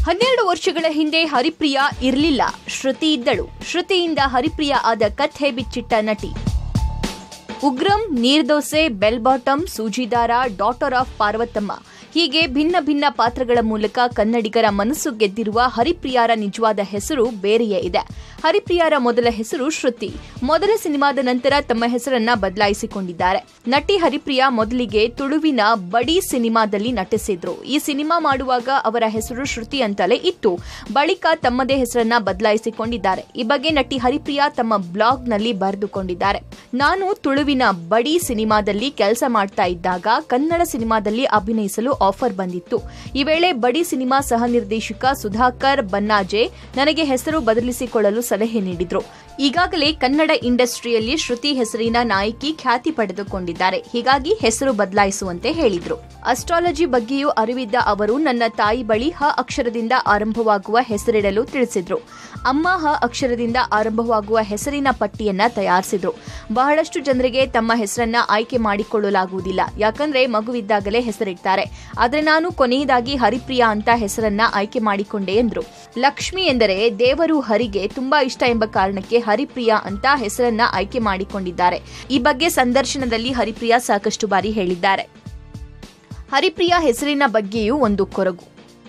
ಹನ್ನೆರಡು ವರ್ಷಗಳ ಹಿಂದೆ ಹರಿಪ್ರಿಯಾ ಇರಲಿಲ್ಲ ಶ್ರುತಿ ಇದ್ದಳು ಶ್ರುತಿಯಿಂದ ಹರಿಪ್ರಿಯಾ ಆದ ಕಥೆ ಬಿಚ್ಚಿಟ್ಟ ನಟಿ Ugramm Neer Dose bell bottom Soojidaara daughter of Parvathamma ಹೀಗೆ ಭಿನ್ನ ಭಿನ್ನ ಪಾತ್ರಗಳ ಮೂಲಕ ಕನ್ನಡಿಗರ ಮನಸ್ಸು ಗೆದ್ದಿರುವ ಹರಿಪ್ರಿಯಾರ ನಿಜವಾದ ಹೆಸರು ಬೇರೆಯೇ ಇದೆ ಹರಿಪ್ರಿಯಾರ ಮೊದಲ ಹೆಸರು ಶ್ರುತಿ ಮೊದಲ ಸಿನಿಮಾದ ನಂತರ ತಮ್ಮ ಹೆಸರನ್ನ ಬದಲಾಯಿಸಿಕೊಂಡಿದ್ದಾರೆ ನಟಿ ಹರಿಪ್ರಿಯಾ ಮೊದಲಿಗೆ ತುಳುವಿನ ಬಡಿ ಸಿನಿಮಾದಲ್ಲಿ ನಟಿಸಿದ್ರು ಈ ಸಿನಿಮಾ ಮಾಡುವಾಗ ಅವರ ಹೆಸರು ಶ್ರುತಿ ಅಂತಲೇ ಇತ್ತು ಬಳಿಕ ತಮ್ಮದೇ ಹೆಸರನ್ನ ಬದಲಾಯಿಸಿಕೊಂಡಿದ್ದಾರೆ ಈ ಬಗ್ಗೆ ನಟಿ ಹರಿಪ್ರಿಯಾ ತಮ್ಮ ಬ್ಲಾಗ್ನಲ್ಲಿ ಬರೆದುಕೊಂಡಿದ್ದಾರೆ ನಾನು ತುಳುವಿನ ಬಡಿ ಸಿನಿಮಾದಲ್ಲಿ ಕೆಲಸ ಮಾಡ್ತಾ ಇದ್ದಾಗ ಕನ್ನಡ ಸಿನಿಮಾದಲ್ಲಿ ಅಭಿನಯಿಸಲು ಆಫರ್ ಬಂದಿತ್ತು ಈ ವೇಳೆ ಬಡಿ ಸಿನಿಮಾ ಸಹ ನಿರ್ದೇಶಕ ಸುಧಾಕರ್ ಬನ್ನಾಜೆ ನನಗೆ ಹೆಸರು ಬದಲಿಸಿಕೊಳ್ಳಲು ಸಲಹೆ ನೀಡಿದ್ರು ಈಗಾಗಲೇ ಕನ್ನಡ ಇಂಡಸ್ಟ್ರಿಯಲ್ಲಿ ಶ್ರುತಿ ಹೆಸರಿನ ನಾಯಕಿ ಖ್ಯಾತಿ ಪಡೆದುಕೊಂಡಿದ್ದಾರೆ ಹೀಗಾಗಿ ಹೆಸರು ಬದಲಾಯಿಸುವಂತೆ ಹೇಳಿದ್ರು ಅಸ್ಟ್ರಾಲಜಿ ಬಗ್ಗೆಯೂ ಅರಿವಿದ್ದ ಅವರು ನನ್ನ ತಾಯಿ ಬಳಿ ಹ ಅಕ್ಷರದಿಂದ ಆರಂಭವಾಗುವ ಹೆಸರಿಡಲು ತಿಳಿಸಿದ್ರು ಅಮ್ಮ ಹ ಅಕ್ಷರದಿಂದ ಆರಂಭವಾಗುವ ಹೆಸರಿನ ಪಟ್ಟಿಯನ್ನ ತಯಾರಿಸಿದ್ರು ಬಹಳಷ್ಟು ಜನರಿಗೆ ತಮ್ಮ ಹೆಸರನ್ನ ಆಯ್ಕೆ ಮಾಡಿಕೊಳ್ಳಲಾಗುವುದಿಲ್ಲ ಯಾಕಂದ್ರೆ ಮಗುವಿದ್ದಾಗಲೇ ಹೆಸರಿಡ್ತಾರೆ ಆದ್ರೆ ನಾನು ಕೊನೆಯದಾಗಿ ಹರಿಪ್ರಿಯಾ ಅಂತ ಹೆಸರನ್ನ ಆಯ್ಕೆ ಮಾಡಿಕೊಂಡೆ ಎಂದ್ರು ಲಕ್ಷ್ಮಿ ಎಂದರೆ ದೇವರು ಹರಿಗೆ ತುಂಬಾ ಇಷ್ಟ ಎಂಬ ಕಾರಣಕ್ಕೆ ಹರಿಪ್ರಿಯಾ ಅಂತ ಹೆಸರನ್ನ ಆಯ್ಕೆ ಮಾಡಿಕೊಂಡಿದ್ದಾರೆ ಈ ಬಗ್ಗೆ ಸಂದರ್ಶನದಲ್ಲಿ ಹರಿಪ್ರಿಯಾ ಸಾಕಷ್ಟು ಬಾರಿ ಹೇಳಿದ್ದಾರೆ ಹರಿಪ್ರಿಯಾ ಹೆಸರಿನ ಬಗ್ಗೆಯೂ ಒಂದು ಕೊರಗು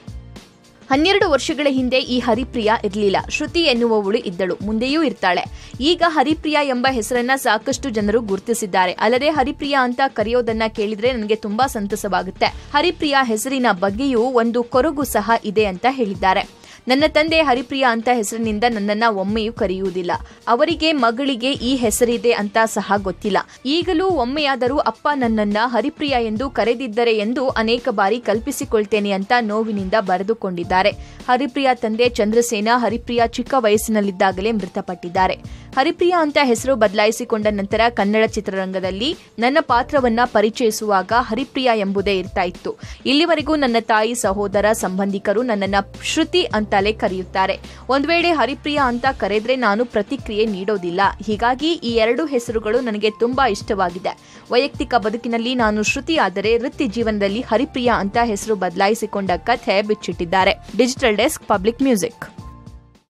ಹನ್ನೆರಡು ವರ್ಷಗಳ ಹಿಂದೆ ಈ ಹರಿಪ್ರಿಯಾ ಇರಲಿಲ್ಲ ಶ್ರುತಿ ಎನ್ನುವವಳು ಇದ್ದಳು ಮುಂದೆಯೂ ಇರ್ತಾಳೆ ಈಗ ಹರಿಪ್ರಿಯಾ ಎಂಬ ಹೆಸರನ್ನ ಸಾಕಷ್ಟು ಜನರು ಗುರುತಿಸಿದ್ದಾರೆ ಅಲ್ಲದೆ ಹರಿಪ್ರಿಯಾ ಅಂತ ಕರೆಯೋದನ್ನ ಕೇಳಿದ್ರೆ ನನಗೆ ತುಂಬಾ ಸಂತಸವಾಗುತ್ತೆ ಹರಿಪ್ರಿಯಾ ಹೆಸರಿನ ಬಗ್ಗೆಯೂ ಒಂದು ಕೊರಗು ಸಹ ಇದೆ ಅಂತ ಹೇಳಿದ್ದಾರೆ ನನ್ನ ತಂದೆ ಹರಿಪ್ರಿಯಾ ಅಂತ ಹೆಸರಿನಿಂದ ನನ್ನನ್ನ ಒಮ್ಮೆಯೂ ಕರೆಯುವುದಿಲ್ಲ ಅವರಿಗೆ ಮಗಳಿಗೆ ಈ ಹೆಸರಿದೆ ಅಂತ ಸಹ ಗೊತ್ತಿಲ್ಲ ಈಗಲೂ ಒಮ್ಮೆಯಾದರೂ ಅಪ್ಪ ನನ್ನನ್ನ ಹರಿಪ್ರಿಯಾ ಎಂದು ಕರೆದಿದ್ದರೆ ಎಂದು ಅನೇಕ ಬಾರಿ ಕಲ್ಪಿಸಿಕೊಳ್ತೇನೆ ಅಂತ ನೋವಿನಿಂದ ಬರೆದುಕೊಂಡಿದ್ದಾರೆ ಹರಿಪ್ರಿಯಾ ತಂದೆ ಚಂದ್ರಸೇನ ಹರಿಪ್ರಿಯಾ ಚಿಕ್ಕ ವಯಸ್ಸಿನಲ್ಲಿದ್ದಾಗಲೇ ಮೃತಪಟ್ಟಿದ್ದಾರೆ ಹರಿಪ್ರಿಯಾ ಅಂತ ಹೆಸರು ಬದಲಾಯಿಸಿಕೊಂಡ ನಂತರ ಕನ್ನಡ ಚಿತ್ರರಂಗದಲ್ಲಿ ನನ್ನ ಪಾತ್ರವನ್ನ ಪರಿಚಯಿಸುವಾಗ ಹರಿಪ್ರಿಯಾ ಎಂಬುದೇ ಇರ್ತಾ ಇತ್ತು ಇಲ್ಲಿವರೆಗೂ ನನ್ನ ತಾಯಿ ಸಹೋದರ ಸಂಬಂಧಿಕರು ನನ್ನನ್ನ ಶ್ರುತಿ ಅಂತಲೇ ಕರೆಯುತ್ತಾರೆ ಒಂದ್ ವೇಳೆ ಹರಿಪ್ರಿಯಾ ಅಂತ ಕರೆದ್ರೆ ನಾನು ಪ್ರತಿಕ್ರಿಯೆ ನೀಡೋದಿಲ್ಲ ಹೀಗಾಗಿ ಈ ಎರಡು ಹೆಸರುಗಳು ನನಗೆ ತುಂಬಾ ಇಷ್ಟವಾಗಿದೆ ವೈಯಕ್ತಿಕ ಬದುಕಿನಲ್ಲಿ ನಾನು ಶ್ರುತಿ ಆದರೆ ವೃತ್ತಿ ಜೀವನದಲ್ಲಿ ಹರಿಪ್ರಿಯಾ ಅಂತ ಹೆಸರು ಬದಲಾಯಿಸಿಕೊಂಡ ಕಥೆ ಬಿಚ್ಚಿಟ್ಟಿದ್ದಾರೆ ಡಿಜಿಟಲ್ ಡೆಸ್ಕ್ ಪಬ್ಲಿಕ್ ಮ್ಯೂಸಿಕ್